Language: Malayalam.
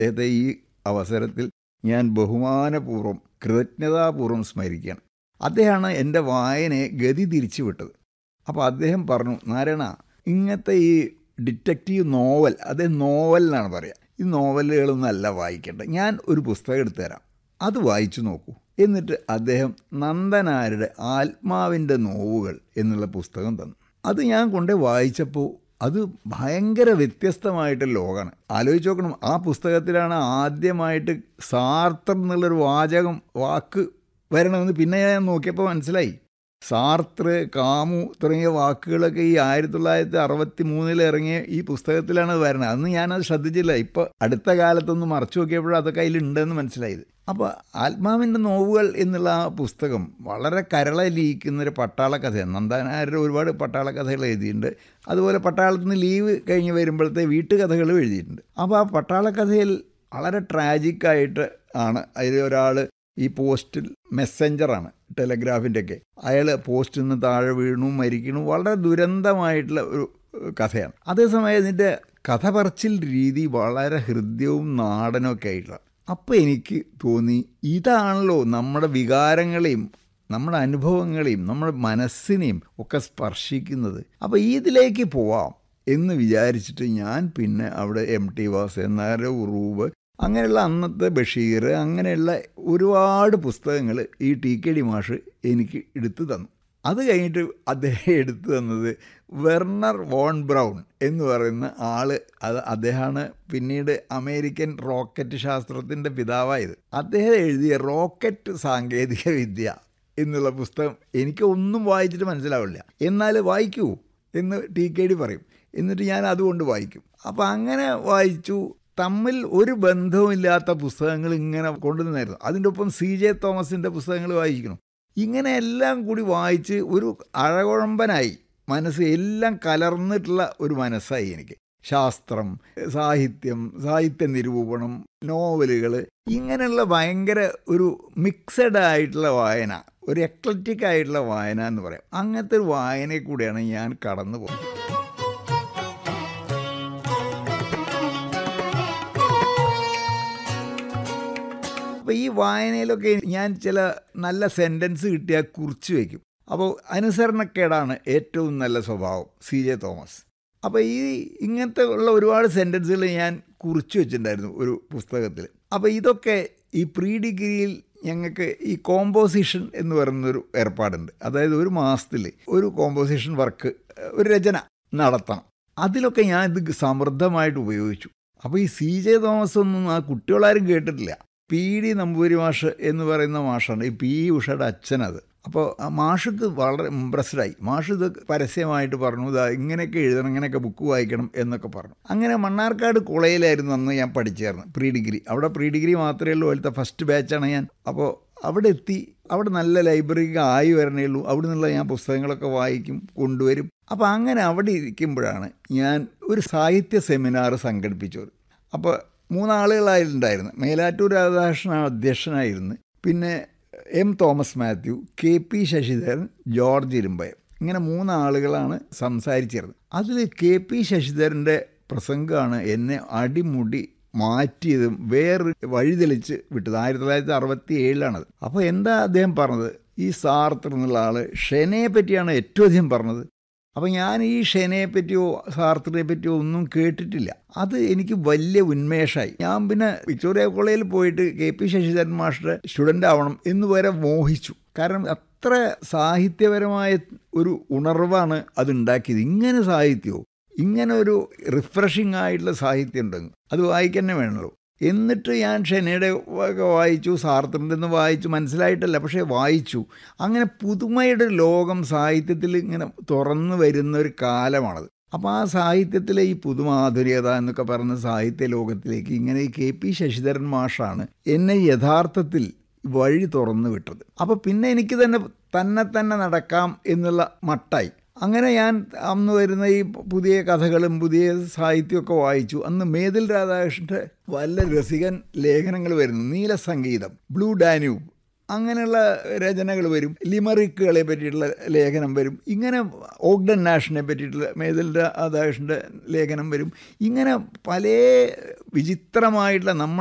അദ്ദേഹത്തെ ഈ അവസരത്തിൽ ഞാൻ ബഹുമാനപൂർവ്വം കൃതജ്ഞതാപൂർവ്വം സ്മരിക്കുകയാണ് അദ്ദേഹമാണ് എൻ്റെ വായനയെ ഗതി തിരിച്ചു വിട്ടത് അപ്പോൾ അദ്ദേഹം പറഞ്ഞു നാരായണ ഇങ്ങനത്തെ ഈ ഡിറ്റക്റ്റീവ് നോവൽ അതേ നോവൽ എന്നാണ് പറയുക ഈ നോവലുകളൊന്നും അല്ല വായിക്കേണ്ടത് ഞാൻ ഒരു പുസ്തകം എടുത്തു തരാം അത് വായിച്ചു നോക്കൂ എന്നിട്ട് അദ്ദേഹം നന്ദനാരുടെ ആത്മാവിൻ്റെ നോവുകൾ എന്നുള്ള പുസ്തകം തന്നു അത് ഞാൻ കൊണ്ട് വായിച്ചപ്പോൾ അത് ഭയങ്കര വ്യത്യസ്തമായിട്ട് ലോകമാണ് ആലോചിച്ച് നോക്കണം ആ പുസ്തകത്തിലാണ് ആദ്യമായിട്ട് സാർത്തർ എന്നുള്ളൊരു വാചകം വാക്ക് വരണമെന്ന് പിന്നെ ഞാൻ നോക്കിയപ്പോൾ മനസ്സിലായി സാർത്ര കാമു തുടങ്ങിയ വാക്കുകളൊക്കെ ഈ ആയിരത്തി തൊള്ളായിരത്തി അറുപത്തി മൂന്നിൽ ഇറങ്ങിയ ഈ പുസ്തകത്തിലാണ് വരുന്നത് അന്ന് ഞാനത് ശ്രദ്ധിച്ചില്ല ഇപ്പോൾ അടുത്ത കാലത്തൊന്ന് മറച്ചു നോക്കിയപ്പോഴും അതൊക്കെ അതിലുണ്ടെന്ന് മനസ്സിലായത് അപ്പോൾ ആത്മാവിൻ്റെ നോവുകൾ എന്നുള്ള ആ പുസ്തകം വളരെ കരളലിയിക്കുന്നൊരു പട്ടാള കഥയാണ് നന്ദനാരുടെ ഒരുപാട് പട്ടാള കഥകൾ എഴുതിയിട്ടുണ്ട് അതുപോലെ പട്ടാളത്തിൽ നിന്ന് ലീവ് കഴിഞ്ഞ് വരുമ്പോഴത്തെ വീട്ടുകഥകളും എഴുതിയിട്ടുണ്ട് അപ്പോൾ ആ പട്ടാള കഥയിൽ വളരെ ട്രാജിക്കായിട്ട് ആണ് അതിൽ ഒരാൾ ഈ പോസ്റ്റിൽ മെസ്സഞ്ചറാണ് ടെലഗ്രാഫിൻ്റെ ഒക്കെ അയാൾ പോസ്റ്റിൽ നിന്ന് താഴെ വീണു മരിക്കണു വളരെ ദുരന്തമായിട്ടുള്ള ഒരു കഥയാണ് അതേസമയം ഇതിൻ്റെ കഥ പറച്ചിൽ രീതി വളരെ ഹൃദ്യവും നാടനും ഒക്കെ ആയിട്ടുള്ള അപ്പോൾ എനിക്ക് തോന്നി ഇതാണല്ലോ നമ്മുടെ വികാരങ്ങളെയും നമ്മുടെ അനുഭവങ്ങളെയും നമ്മുടെ മനസ്സിനെയും ഒക്കെ സ്പർശിക്കുന്നത് അപ്പോൾ ഇതിലേക്ക് പോവാം എന്ന് വിചാരിച്ചിട്ട് ഞാൻ പിന്നെ അവിടെ എം ടി വാസേനാർ ഉറൂബ് അങ്ങനെയുള്ള അന്നത്തെ ബഷീർ അങ്ങനെയുള്ള ഒരുപാട് പുസ്തകങ്ങൾ ഈ ടി കെ ഡി മാഷ് എനിക്ക് എടുത്തു തന്നു അത് കഴിഞ്ഞിട്ട് അദ്ദേഹം എടുത്തു തന്നത് വെർണർ വോൺ ബ്രൗൺ എന്ന് പറയുന്ന ആൾ അത് അദ്ദേഹമാണ് പിന്നീട് അമേരിക്കൻ റോക്കറ്റ് ശാസ്ത്രത്തിൻ്റെ പിതാവായത് അദ്ദേഹം എഴുതിയ റോക്കറ്റ് സാങ്കേതിക വിദ്യ എന്നുള്ള പുസ്തകം എനിക്ക് ഒന്നും വായിച്ചിട്ട് മനസ്സിലാവില്ല എന്നാൽ വായിക്കൂ എന്ന് ടി കെ ഡി പറയും എന്നിട്ട് ഞാൻ അതുകൊണ്ട് വായിക്കും അപ്പോൾ അങ്ങനെ വായിച്ചു തമ്മിൽ ഒരു ബന്ധവുമില്ലാത്ത പുസ്തകങ്ങൾ ഇങ്ങനെ കൊണ്ടുവന്നായിരുന്നു അതിൻ്റെ ഒപ്പം സി ജെ തോമസിൻ്റെ പുസ്തകങ്ങൾ വായിക്കണം ഇങ്ങനെ എല്ലാം കൂടി വായിച്ച് ഒരു അഴകുഴമ്പനായി മനസ്സ് എല്ലാം കലർന്നിട്ടുള്ള ഒരു മനസ്സായി എനിക്ക് ശാസ്ത്രം സാഹിത്യം സാഹിത്യ നിരൂപണം നോവലുകൾ ഇങ്ങനെയുള്ള ഭയങ്കര ഒരു മിക്സഡ് ആയിട്ടുള്ള വായന ഒരു എക്ലറ്റിക് ആയിട്ടുള്ള വായന എന്ന് പറയാം അങ്ങനത്തെ ഒരു വായനയിൽ കൂടെയാണ് ഞാൻ കടന്നു പോകുന്നത് അപ്പോൾ ഈ വായനയിലൊക്കെ ഞാൻ ചില നല്ല സെൻറ്റൻസ് കിട്ടിയാൽ കുറിച്ച് വയ്ക്കും അപ്പോൾ അനുസരണക്കേടാണ് ഏറ്റവും നല്ല സ്വഭാവം സി ജെ തോമസ് അപ്പോൾ ഈ ഇങ്ങനത്തെ ഉള്ള ഒരുപാട് സെൻറ്റൻസുകൾ ഞാൻ കുറിച്ച് വെച്ചിട്ടുണ്ടായിരുന്നു ഒരു പുസ്തകത്തിൽ അപ്പോൾ ഇതൊക്കെ ഈ പ്രീ ഡിഗ്രിയിൽ ഞങ്ങൾക്ക് ഈ കോമ്പോസിഷൻ എന്ന് പറയുന്നൊരു ഏർപ്പാടുണ്ട് അതായത് ഒരു മാസത്തിൽ ഒരു കോമ്പോസിഷൻ വർക്ക് ഒരു രചന നടത്തണം അതിലൊക്കെ ഞാൻ ഇത് സമൃദ്ധമായിട്ട് ഉപയോഗിച്ചു അപ്പോൾ ഈ സി ജെ തോമസ് ഒന്നും ആ കുട്ടികളാരും കേട്ടിട്ടില്ല പി ഡി നമ്പൂരി മാഷ് എന്ന് പറയുന്ന മാഷാണ് ഈ പി ഉഷയുടെ അച്ഛനത് അപ്പോൾ ആ മാഷക്ക് വളരെ ഇമ്പ്രസ്ഡായി മാഷ് ഇത് പരസ്യമായിട്ട് പറഞ്ഞു ഇതാ ഇങ്ങനെയൊക്കെ എഴുതണം ഇങ്ങനെയൊക്കെ ബുക്ക് വായിക്കണം എന്നൊക്കെ പറഞ്ഞു അങ്ങനെ മണ്ണാർക്കാട് കോളേജിലായിരുന്നു അന്ന് ഞാൻ പഠിച്ചായിരുന്നു പ്രീ ഡിഗ്രി അവിടെ പ്രീ ഡിഗ്രി മാത്രമേ ഉള്ളൂ അതിലത്തെ ഫസ്റ്റ് ബാച്ചാണ് ഞാൻ അപ്പോൾ അവിടെ എത്തി അവിടെ നല്ല ലൈബ്രറിക്ക് ആയി വരണേ ഉള്ളൂ അവിടെ നിന്നുള്ള ഞാൻ പുസ്തകങ്ങളൊക്കെ വായിക്കും കൊണ്ടുവരും അപ്പോൾ അങ്ങനെ അവിടെ ഇരിക്കുമ്പോഴാണ് ഞാൻ ഒരു സാഹിത്യ സെമിനാർ സംഘടിപ്പിച്ചത് അപ്പോൾ മൂന്നാളുകളായിട്ടുണ്ടായിരുന്നു മേലാറ്റൂർ രാധാകൃഷ്ണൻ അധ്യക്ഷനായിരുന്നു പിന്നെ M Thomas Mathew K P Sasidharan George Irumbayam ഇങ്ങനെ മൂന്നാളുകളാണ് സംസാരിച്ചിരുന്നത് അതിൽ കെ പി ശശിധരൻ്റെ പ്രസംഗമാണ് എന്നെ അടിമുടി മാറ്റിയതും വേറെ വഴിതെളിച്ച് വിട്ടത് ആയിരത്തി തൊള്ളായിരത്തി അറുപത്തി ഏഴിലാണത് അപ്പോൾ എന്താ അദ്ദേഹം പറഞ്ഞത് ഈ സാർത്തർ എന്നുള്ള ആൾ ഷെനയെ പറ്റിയാണ് ഏറ്റവും അധികം പറഞ്ഞത് അപ്പോൾ ഞാൻ ഈ ഷെനയെ പറ്റിയോ സാർത്തറിനെ പറ്റിയോ ഒന്നും കേട്ടിട്ടില്ല അത് എനിക്ക് വലിയ ഉന്മേഷമായി ഞാൻ പിന്നെ വിക്ടോറിയ കോളേജിൽ പോയിട്ട് K P Sasidharan master student ആവണം എന്ന് വരെ മോഹിച്ചു കാരണം അത്ര സാഹിത്യപരമായ ഒരു ഉണർവാണ് അതുണ്ടാക്കിയത് ഇങ്ങനെ സാഹിത്യമോ ഇങ്ങനെ ഒരു റിഫ്രഷിംഗ് ആയിട്ടുള്ള സാഹിത്യം ഉണ്ടെങ്കിൽ അത് വായിക്കാൻ തന്നെ വേണമല്ലോ എന്നിട്ട് ഞാൻ ഷെനയുടെ ഒക്കെ വായിച്ചു സാർത്തറിൻ്റെ നിന്ന് വായിച്ചു മനസ്സിലായിട്ടല്ല പക്ഷേ വായിച്ചു അങ്ങനെ പുതുമയുടെ ലോകം സാഹിത്യത്തിൽ ഇങ്ങനെ തുറന്നു വരുന്ന ഒരു കാലമാണത് അപ്പോൾ ആ സാഹിത്യത്തിലെ ഈ പുതുമാധുര്യത എന്നൊക്കെ പറയുന്ന സാഹിത്യ ലോകത്തിലേക്ക് ഇങ്ങനെ ഈ കെ പി ശശിധരൻ മാഷാണ് എന്നെ യഥാർത്ഥത്തിൽ വഴി തുറന്നു വിട്ടത് അപ്പോൾ പിന്നെ എനിക്ക് തന്നെ തന്നെ തന്നെ നടക്കാം എന്നുള്ള മട്ടായി അങ്ങനെ ഞാൻ അന്ന് വരുന്ന ഈ പുതിയ കഥകളും പുതിയ സാഹിത്യമൊക്കെ വായിച്ചു അന്ന് മേതിൽ രാധാകൃഷ്ണൻ്റെ വല്ല രസികൻ ലേഖനങ്ങൾ വരുന്നു നീലസംഗീതം ബ്ലൂ ഡാന്യൂബ് അങ്ങനെയുള്ള രചനകൾ വരും ലിമറിക്കുകളെ പറ്റിയിട്ടുള്ള ലേഖനം വരും ഇങ്ങനെ ഓഗ്ഡൻ നാഷിനെ പറ്റിയിട്ടുള്ള മേതൽ രാധാകൃഷ്ണൻ്റെ ലേഖനം വരും ഇങ്ങനെ പല വിചിത്രമായിട്ടുള്ള നമ്മൾ